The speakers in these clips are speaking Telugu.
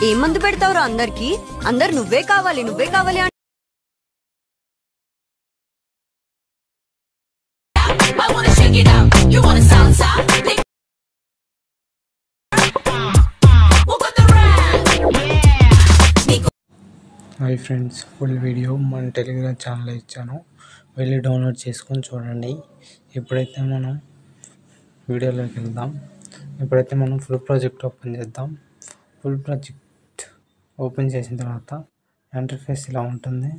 ఏం మందు పెడతావురా అందరికి అందరు నువ్వే కావాలి నువ్వే కావాలి అంటే I wanna shake it out. You wanna salsa? Big Walk on the rag. Nico hi friends full video మన టెలిగ్రామ్ ఛానల్లో ఇచ్చాను వెళ్ళి డౌన్లోడ్ చేసుకొని చూడండి ఇప్పుడైతే మనం వీడియోలోకి వెళ్దాం ఇప్పుడైతే మనం ఫుల్ ప్రాజెక్ట్ ఓపెన్ చేద్దాం ఫుల్ ప్రాజెక్ట్ ఓపెన్ చేసిన తర్వాత ఇంటర్ఫేస్ ఇలా ఉంటుంది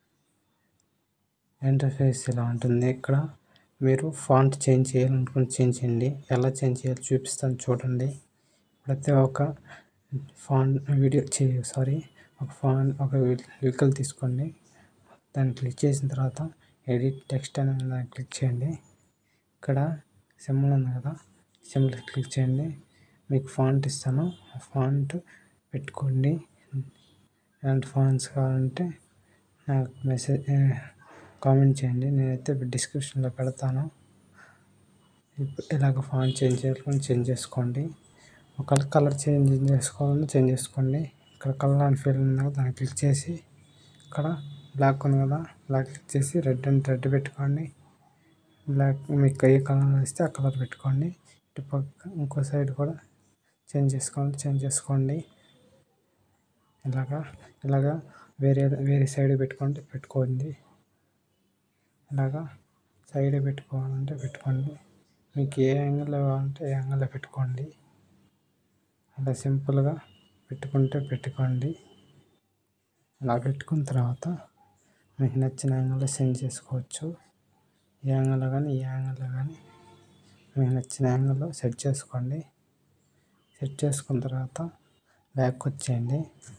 ఇంటర్ఫేస్ ఇలా ఉంటుంది ఇక్కడ మీరు ఫాంట్ చేంజ్ చేయాలనుకుని చేంజ్ చేయండి ఎలా చేంజ్ చేయాలో చూపిస్తాను చూడండి ఇప్పుడైతే ఒక ఫాంట్ వీడియో చే సారీ ఒక ఫాన్ ఒక వెహికల్ తీసుకోండి దాన్ని క్లిక్ చేసిన తర్వాత ఎడిట్ టెక్స్ట్ అనే దాన్ని క్లిక్ చేయండి ఇక్కడ సింబల్ ఉంది కదా సింబల్ క్లిక్ చేయండి మీకు ఫాంట్ ఇస్తాను ఆ ఫాంట్ పెట్టుకోండి ఎలాంటి ఫాంట్స్ కావాలంటే నాకు మెసేజ్ కామెంట్ చేయండి నేనైతే డిస్క్రిప్షన్లో పెడతాను ఇప్పుడు ఇలాగ ఫాంట్ చేంజ్ చేయాలని చేంజ్ చేసుకోండి ఒకవేళ కలర్ చేంజ్ చేసుకోవాలని చేంజ్ చేసుకోండి ఇక్కడ కలర్ అండ్ ఫీల్ ఉంది కదా దాన్ని క్లిక్ చేసి ఇక్కడ బ్లాక్ ఉంది కదా బ్లాక్ క్లిక్ చేసి రెడ్ అండ్ రెడ్ పెట్టుకోండి బ్లాక్ మీకు ఏ కలర్ ఇస్తే ఆ కలర్ పెట్టుకోండి ఇటు పక్క ఇంకో సైడ్ కూడా చేంజ్ చేసుకోండి చేంజ్ చేసుకోండి ఇలాగా ఇలాగా వేరే వేరే సైడ్ పెట్టుకుంటే పెట్టుకోండి ఇలాగా సైడ్ పెట్టుకోవాలంటే పెట్టుకోండి మీకు ఏ యాంగిల్లో కావాలంటే ఏ యాంగిల్లో పెట్టుకోండి అలా సింపుల్గా పెట్టుకుంటే పెట్టుకోండి అలా పెట్టుకున్న తర్వాత మీకు నచ్చిన యాంగిల్లో సెండ్ చేసుకోవచ్చు ఈ యాంగిల్లో కానీ ఈ యాంగిల్లో కానీ మీకు నచ్చిన యాంగిల్లో సెట్ చేసుకోండి సెట్ చేసుకున్న తర్వాత బ్యాక్ వచ్చేయండి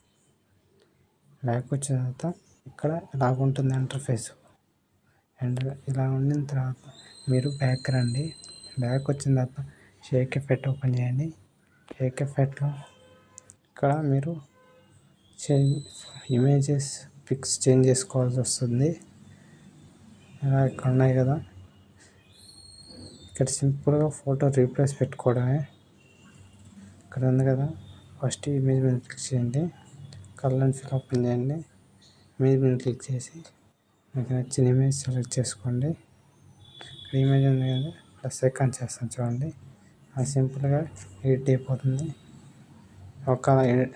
బ్యాక్ వచ్చిన తర్వాత ఇక్కడ ఇలాగ ఉంటుంది ఇంటర్ఫేస్ అండ్ ఇలా ఉండిన తర్వాత మీరు బ్యాక్ రండి బ్యాక్ వచ్చిన తర్వాత షేక్ ఎఫెక్ట్ ఓపెన్ చేయండి షేక్ ఎఫెక్ట్లో ఇక్కడ మీరు చేంజ్ ఇమేజెస్ పిక్స్ చేంజ్ చేసుకోవాల్సి వస్తుంది ఇలా ఇక్కడ ఉన్నాయి కదా ఇక్కడ సింపుల్గా ఫోటో రీప్లేస్ పెట్టుకోవడమే ఇక్కడ ఉంది కదా ఫస్ట్ ఇమేజ్ మీద క్లిక్ చేయండి కలర్ అండ్ ఫిల్ ఓపెన్ చేయండి ఇమేజ్ మీద క్లిక్ చేసి మీకు నచ్చిన ఇమేజ్ సెలెక్ట్ చేసుకోండి ఇక్కడ ఇమేజ్ ఉంది కదా ప్లస్ ఐకాన్ చేస్తాను చూడండి అది సింపుల్గా ఎడిట్ అయిపోతుంది ఒక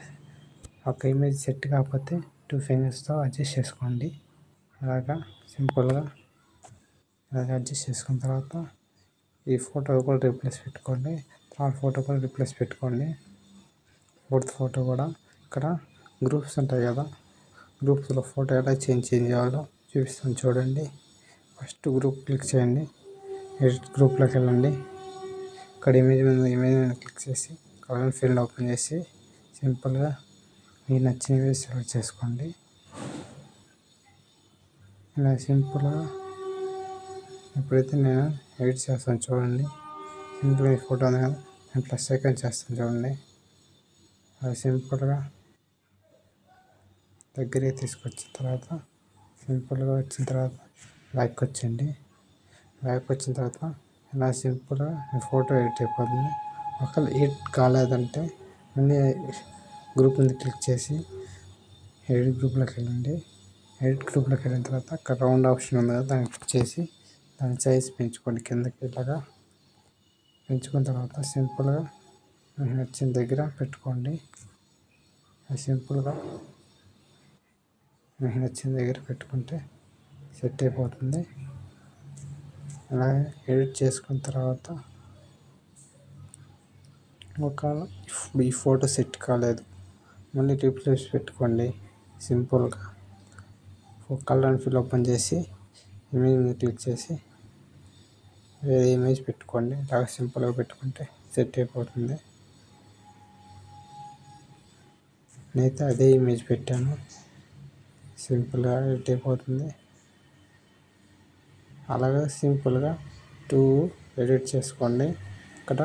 ఒక ఇమేజ్ సెట్ కాకపోతే టూ ఫింగర్స్తో అడ్జస్ట్ చేసుకోండి అలాగా సింపుల్గా అలాగే అడ్జస్ట్ చేసుకున్న తర్వాత ఈ ఫోటో కూడా రీప్లేస్ పెట్టుకోండి థర్డ్ ఫోటో కూడా రీప్లేస్ పెట్టుకోండి ఫోర్త్ ఫోటో కూడా ఇక్కడ గ్రూప్స్ ఉంటాయి కదా గ్రూప్స్లో ఫోటో ఎలా చేంజ్ చేంజ్ చేయాలో చూపిస్తాను చూడండి ఫస్ట్ గ్రూప్ క్లిక్ చేయండి ఎడిట్ గ్రూప్లోకి వెళ్ళండి ఇక్కడ ఇమేజ్ మీద ఇమేజ్ మీద క్లిక్ చేసి కలర్ ఫీల్డ్ ఓపెన్ చేసి సింపుల్గా మీకు నచ్చిన ఇమేజ్ సెలెక్ట్ చేసుకోండి ఇలా సింపుల్గా ఇప్పుడైతే నేను ఎడిట్ చేస్తాను చూడండి సింపుల్గా ఈ ఫోటో ఉంది కదా నేను ప్లస్ సెకండ్ చేస్తాను చూడండి అది సింపుల్గా దగ్గరికి తీసుకొచ్చిన తర్వాత సింపుల్గా వచ్చిన తర్వాత బ్యాక్ వచ్చండి బ్యాక్ వచ్చిన తర్వాత ఇలా సింపుల్గా మీ ఫోటో ఎడిట్ అయిపోతుంది ఒకవేళ ఎడిట్ కాలేదంటే మళ్ళీ గ్రూప్ మీద క్లిక్ చేసి ఎడిట్ గ్రూప్లోకి వెళ్ళండి ఎడిట్ గ్రూప్లోకి వెళ్ళిన తర్వాత అక్కడ రౌండ్ ఆప్షన్ ఉంది కదా దాన్ని క్లిక్ చేసి దాని సైజ్ పెంచుకోండి కిందకి ఇలాగా పెంచుకున్న తర్వాత సింపుల్గా మీకు నచ్చిన దగ్గర పెట్టుకోండి అది సింపుల్గా మీకు నచ్చిన దగ్గర పెట్టుకుంటే సెట్ అయిపోతుంది అలాగే ఎడిట్ చేసుకున్న తర్వాత ఒకవేళ ఇప్పుడు ఈ ఫోటో సెట్ కాలేదు మళ్ళీ రీప్లేస్ పెట్టుకోండి సింపుల్గా కలర్ అండ్ ఫిల్ ఓపెన్ చేసి ఇమేజ్ మీద క్లిక్ చేసి వేరే ఇమేజ్ పెట్టుకోండి ఇలాగ సింపుల్గా పెట్టుకుంటే సెట్ అయిపోతుంది నేనైతే అదే ఇమేజ్ పెట్టాను సింపుల్గా ఎడిట్ అయిపోతుంది అలాగే సింపుల్గా టూ ఎడిట్ చేసుకోండి ఇక్కడ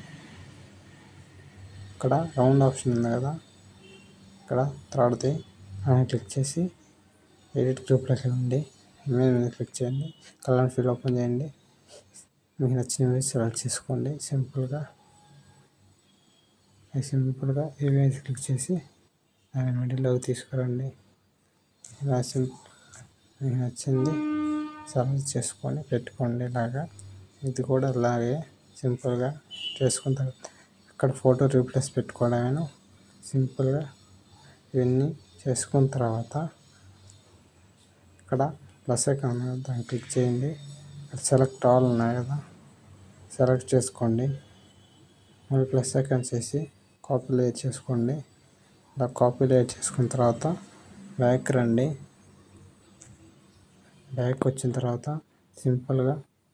ఇక్కడ రౌండ్ ఆప్షన్ ఉంది కదా ఇక్కడ థర్డ్ది అని క్లిక్ చేసి ఎడిట్ గ్రూప్లోకి వెళ్ళండి ఇమేజ్ మీద క్లిక్ చేయండి కలర్ ఫీల్ ఓపెన్ చేయండి మీకు నచ్చిన ఇమేజ్ సెలెక్ట్ చేసుకోండి సింపుల్గా సింపుల్గా ఇమేజ్ క్లిక్ చేసి దాని మిడిల్లోకి తీసుకురండి ఇలా సింపుల్ మీకు నచ్చింది సెలెక్ట్ చేసుకొని పెట్టుకోండి ఇలాగా ఇది కూడా అలాగే సింపుల్గా చేసుకున్న తర్వాత ఇక్కడ ఫోటో రీప్లేస్ పెట్టుకోవడమేను సింపుల్గా ఇవన్నీ చేసుకున్న తర్వాత ఇక్కడ ప్లస్ ఐకాన్ ఉంది కదా, దాన్ని క్లిక్ చేయండి ఇక్కడ సెలెక్ట్ ఆల్ ఉన్నాయి కదా సెలెక్ట్ చేసుకోండి మళ్ళీ ప్లస్ ఐకాన్ చేసి కాపీ లేట్ చేసుకోండి ఇలా కాపీ లేట్ చేసుకున్న తర్వాత బ్యాక్ రండి బ్యాక్ వచ్చిన తర్వాత సింపుల్గా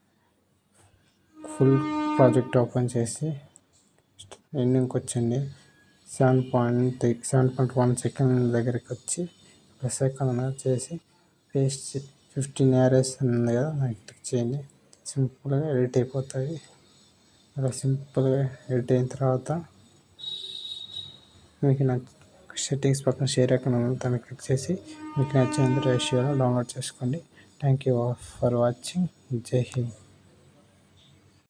ఫుల్ ప్రాజెక్ట్ ఓపెన్ చేసి ఎండింగ్కి వచ్చండి seven point seven point one second దగ్గరికి వచ్చి ప్లస్ ఐకాన్ చేసి పేస్ట్ ఫిఫ్టీన్ ఏరియస్ ఉంది కదా దాన్ని క్లిక్ చేయండి సింపుల్గా ఎడిట్ అయిపోతుంది అలా సింపుల్గా ఎడిట్ అయిన తర్వాత మీకు నచ్చ సెట్టింగ్స్ పక్కన షేర్ ఐకాన్ ఉంది దాన్ని క్లిక్ చేసి మీకు నచ్చినంత రేషియోలో డౌన్లోడ్ చేసుకోండి థ్యాంక్ యూ ఫర్ వాచింగ్ జై హింద్